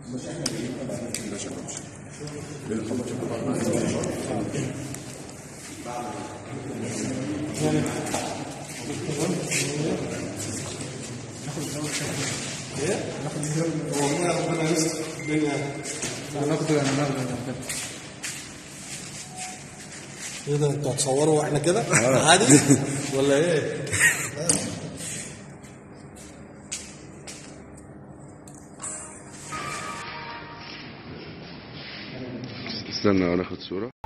والله ربنا يستر الدنيا هناخده يعني ناخده كده ايه ده انتوا هتصوروا واحنا كده عادي ولا ايه؟ استنى ناخد صورة